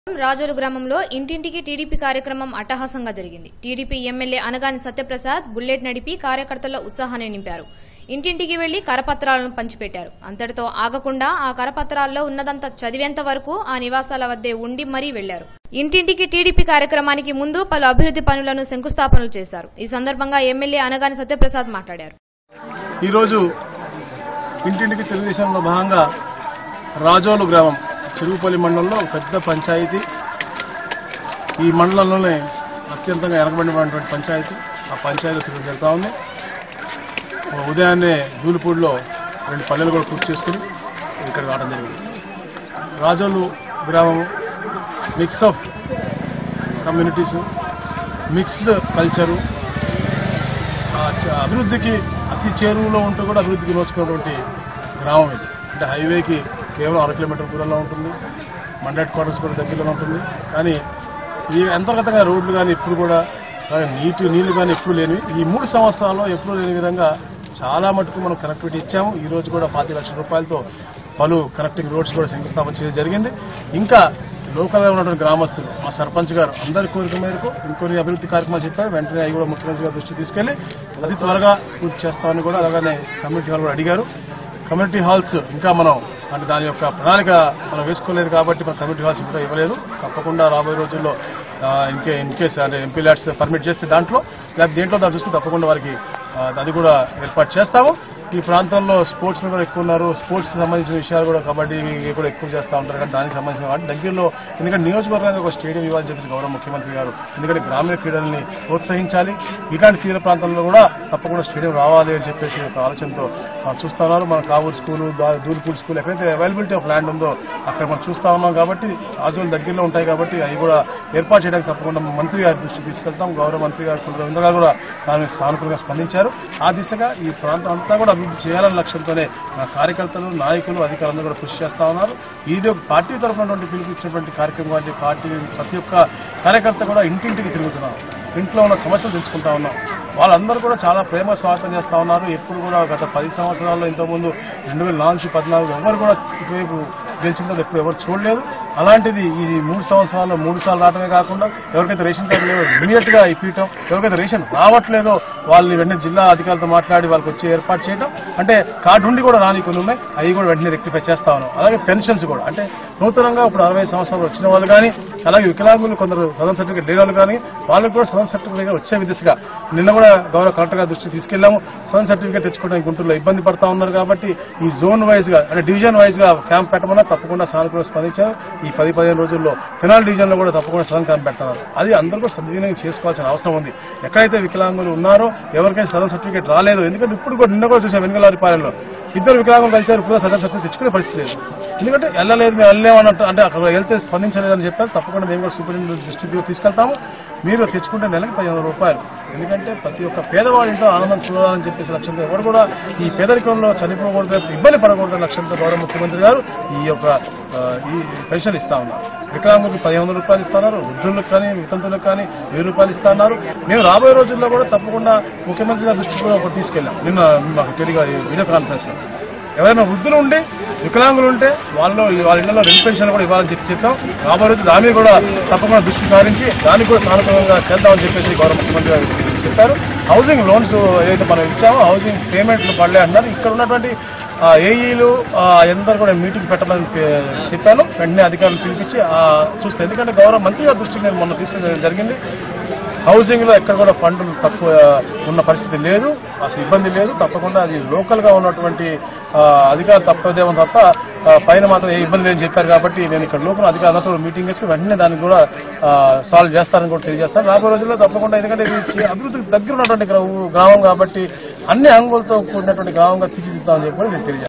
రాజోలు గ్రామంలో ఇంటింటికి టీడీపీ కార్యక్రమం అట్టహాసంగా జరిగింది TDP MLA Anagani Satyaprasad bullet నడిపి కార్యకర్తల్లో ఉత్సాహాన్ని నింపారు ఇంటింటికి వెళ్లి కరపత్రాలను పంచిపెట్టారు అంతటితో ఆగకుండా ఆ కరపత్రాల్లో ఉన్నదంతా చదివేంత వరకు ఆ నివాసాల వద్దే ఉండి మరీ వెళ్లారు ఇంటింటికి టీడీపీ కార్యక్రమానికి ముందు పలు అభివృద్ది పనులను శంకుస్థాపనలు చేశారు ఈ సందర్భంగా ఎమ్మెల్యే అనగాని సత్యప్రసాద్ మాట్లాడారు ఈరోజు ఇంటింటికి తెలుగుదేశంలో భాగంగా రాజోలు గ్రామం చెరువుపల్లి మండలంలో ఒక పెద్ద పంచాయతీ ఈ మండలంలోనే అత్యంతంగా వెనకబడినటువంటి పంచాయతీ ఆ పంచాయతీ తిరుగుతూ జరుగుతూ ఉంది ఉదయాన్నే దూలిపూడిలో రెండు పల్లెలు కూడా పూర్తి చేసుకుని ఇక్కడ రావడం జరిగింది రాజోలు గ్రామం mix of communities mixed culture ఆ చ- అభివృద్ధికి అతి చేరువలో ఉంటూ కూడా అభివృద్ధికి నోచుకున్నటువంటి గ్రామం ఇది అంటే హైవేకి కేవలం అర కిలోమీటర్ దూరంలో ఉంటుంది మండ హెడ్ క్వార్టర్స్ కూడా దగ్గరలో ఉంటుంది కానీ ఈ అంతర్గతంగా రోడ్లు కానీ ఎప్పుడు కూడా అలాగే నీటి నీళ్లు కానీ ఎప్పుడు లేనివి ఈ మూడు సంవత్సరాల్లో ఎప్పుడూ లేని విధంగా చాలా మటుకు మనం కనెక్టివిటీ ఇచ్చాము ఈ రోజు కూడా పాతి లక్షల రూపాయలతో పలు కనెక్టింగ్ రోడ్స్ కూడా శంకుస్థాపన చేయడం జరిగింది ఇంకా లోకల్గా ఉన్నటువంటి గ్రామస్తులు మా సర్పంచ్ గారు అందరి కోరిక మేరకు ఇంకొన్ని అభివృద్ధి కార్యక్రమాలు చెప్పారు వెంటనే అవి కూడా ముఖ్యమంత్రి గారి దృష్టికి తీసుకెళ్లి అతి త్వరగా పూర్తి చేస్తామని కూడా అలాగనే కమ్యూనిటీ హాల్ కూడా అడిగారు కమ్యూనిటీ హాల్స్ ఇంకా మనం అంటే దాని యొక్క ప్రణాళిక మనం వేసుకోలేదు కాబట్టి మన కమ్యూనిటీ హాల్స్ ఇంకా ఇవ్వలేదు తప్పకుండా రాబోయే రోజుల్లో ఆ, ఇంకే ఇన్ కేసు అంటే ఎంపీ ల్యాడ్స్ పర్మిట్ చేస్తే దాంట్లో లేకపోతే దేంట్లో దాన్ని చూసుకుని తప్పకుండా వారికి ఆ, అది కూడా ఏర్పాటు చేస్తాము ఈ ప్రాంతంలో స్పోర్ట్స్ కూడా ఎక్కువ ఉన్నారు స్పోర్ట్స్ సంబంధించిన విషయాలు కూడా కబడ్డీ ఇవి కూడా ఎక్కువ చేస్తూ ఉంటారు కానీ దానికి సంబంధించిన వాటి దగ్గరలో ఎందుకంటే నియోజకవర్గానికి ఒక స్టేడియం ఇవ్వాలని చెప్పేసి గౌరవ ముఖ్యమంత్రి గారు ఎందుకంటే గ్రామీణ క్రీడల్ని ప్రోత్సహించాలి ఇలాంటి తీర ప్రాంతంలో కూడా తప్పకుండా స్టేడియం రావాలి అని చెప్పేసి ఒక ఆలోచనతో ఆ, చూస్తా ఉన్నారు మన కావూరు స్కూల్ దూల్పూర్ స్కూల్ ఎక్కడైతే అవైలబిలిటీ ఆఫ్ ల్యాండ్ ఉందో అక్కడ మనం చూస్తా ఉన్నాం కాబట్టి రాజులు దగ్గరలో ఉంటాయి కాబట్టి అవి కూడా ఏర్పాటు చేయడానికి తప్పకుండా మంత్రి గారి దృష్టికి తీసుకెళ్తాం గౌరవ మంత్రి గారు కొందరు ఇంతగా కూడా దాని మీద సానుకూలంగా స్పందించారు ఆ దిశగా ఈ ప్రాంతం అంతా కూడా అభివృద్ధి చేయాలన్న లక్ష్యంతోనే మన కార్యకర్తలు నాయకులు అధికారులందరూ కూడా కృషి చేస్తా ఉన్నారు ఇది ఒక పార్టీ తరఫున పిలుపు ఇచ్చినటువంటి కార్యక్రమం అంటే పార్టీ ప్రతి ఒక్క కార్యకర్త కూడా ఇంటింటికి తిరుగుతున్నారు ఇంట్లో ఉన్న సమస్యలు తెలుసుకుంటా ఉన్నాం వాళ్ళందరూ కూడా చాలా ప్రేమ స్వాగతం చేస్తా ఉన్నారు ఎప్పుడు కూడా గత పది సంవత్సరాల్లో ఇంతకుముందు రెండు వేల నాలుగు నుంచి పద్నాలుగు ఎవరు కూడా ఇటువైపు గెలిచిన తర్వాత ఎప్పుడు ఎవరు చూడలేదు అలాంటిది ఈ మూడు సంవత్సరాల్లో మూడు సార్లు రావడమే కాకుండా ఎవరికైతే రేషన్ కార్డు లేవో ఇమీడియట్ గా ఇప్పించడం ఎవరికైతే రేషన్ రావట్లేదో వాళ్ళని వెంటనే జిల్లా అధికారులతో మాట్లాడి వాళ్ళకి వచ్చి ఏర్పాటు చేయడం అంటే కార్డు ఉండి కూడా రాని కొన్ని ఉన్నాయి అవి కూడా వెంటనే రెక్టిఫై చేస్తా ఉన్నాం అలాగే పెన్షన్స్ కూడా అంటే నూతనంగా ఇప్పుడు అరవై సంవత్సరాలు వచ్చిన వాళ్ళు కానీ అలాగే వికలాంగులు కొందరు సదన్ సర్టిఫికేట్ లేని వాళ్ళు కానీ వాళ్ళకి కూడా సదన్ సర్టిఫికేట్ వచ్చే దిశగా నిన్న కూడా గౌరవ కలెక్టర్ గారి దృష్టికి తీసుకెళ్లాము సదన్ సర్టిఫికేట్ తెచ్చుకోవడానికి గుంటూరులో ఇబ్బంది పడతా ఉన్నారు కాబట్టి ఈ జోన్ వైజ్ గా అంటే డివిజన్ వైజ్ గా క్యాంప్ పెట్టమన్నా తప్పకుండా సానుకూల స్పందించారు ఈ పది పదిహేను రోజుల్లో ఫినాల్ డివిజన్ లో కూడా తప్పకుండా సదన్ క్యాంప్ పెట్టారు అది అందరూ కూడా సద్వినియోగం చేసుకోవాల్సిన అవసరం ఉంది ఎక్కడైతే వికలాంగులు ఉన్నారో ఎవరికైతే సదన్ సర్టిఫికేట్ రాలేదు ఎందుకంటే ఇప్పుడు కూడా నిన్న కూడా చూసాం వెనుకలారిపాలెంలో ఇద్దరు వికలాంగులు కలిసారు ఇప్పుడు సదన్ సర్టిఫికేట్ తెచ్చుకునే పరిస్థితి లేదు ఎందుకంటే వెళ్ళలేదు మేము వెళ్ళలేమన్నట్టు అంటే అక్కడ వెళ్తే స్పందించలేదని చెప్పారు తప్పకుండా మేము కూడా సూపరింటెండెంట్ దృష్టికి తీసుకెళ్తాము మీరు తెచ్చుకుంటే నెలకి పదిహేను రూపాయలు ఎందుకంటే ప్రతి ఒక్క పేదవాడి ఇంట్లో ఆనందం చూడాలని చెప్పేసి లక్ష్యంతో ఎవరు కూడా ఈ పేదరికంలో చనిపోకూడదు ఇబ్బంది పడకూడదు లక్ష్యంతో గౌరవ ముఖ్యమంత్రి గారు ఈ యొక్క ఆ, ఈ పెన్షన్ ఇస్తా ఉన్నారు వికలాంగులకు పదిహేను వందల రూపాయలు ఇస్తున్నారు వృద్ధులకు కానీ వితంతులకు కానీ వెయ్యి రూపాయలు ఇస్తున్నారు మేము రాబోయే రోజుల్లో కూడా తప్పకుండా ముఖ్యమంత్రి గారి దృష్టికి కూడా ఒకటి తీసుకెళ్ళాం నిన్న మాకు తెలియగా వీడియో కాన్ఫరెన్స్ లో ఎవరైనా వృద్ధులు ఉండి వికలాంగులు ఉంటే వాళ్ళు వాళ్ళ ఇళ్లలో రెండు పెన్షన్ కూడా ఇవ్వాలని చెప్పి చెప్పాం రాబోయే రోజు దాని మీద కూడా తప్పకుండా దృష్టి సారించి దానికి కూడా సానుకూలంగా చేద్దామని చెప్పేసి గౌరవ ముఖ్యమంత్రి గారు చెప్పారు హౌసింగ్ లోన్స్ ఏదైతే మనం ఇచ్చామో హౌసింగ్ పేమెంట్లు పడలే అన్నారు ఇక్కడ ఉన్నటువంటి ఏఈలు అందరూ కూడా మీటింగ్ పెట్టమని పే- చెప్పాను వెంటనే అధికారులు పిలిపించి ఆ, చూస్తే ఎందుకంటే గౌరవ మంత్రి గారి దృష్టికి నేను మొన్న తీసుకెళ్ళడం జరిగింది హౌసింగ్ లో ఎక్కడ కూడా ఫండ్లు తక్కువ ఉన్న పరిస్థితి లేదు అసలు ఇబ్బంది లేదు తప్పకుండా అది లోకల్ గా ఉన్నటువంటి ఆ, అధికారులు తప్పదేమో తప్ప ఆ, పైన మాత్రం ఏ ఇబ్బంది లేదని చెప్పారు కాబట్టి నేను ఇక్కడ లోకల్ అధికారులతో మీటింగ్ చేసుకుని వెంటనే దాన్ని కూడా సాల్వ్ చేస్తారని కూడా తెలియజేస్తాను రాబోయే రోజుల్లో తప్పకుండా ఎందుకంటే ఇది చి- అభివృద్ధికి దగ్గర ఉన్నటువంటి గ్రా- గ్రామం కాబట్టి అన్ని అంగులతో కూడినటువంటి గ్రామంగా తీర్చిదిద్దామని చెప్పి కూడా నేను తెలియజేస్తాను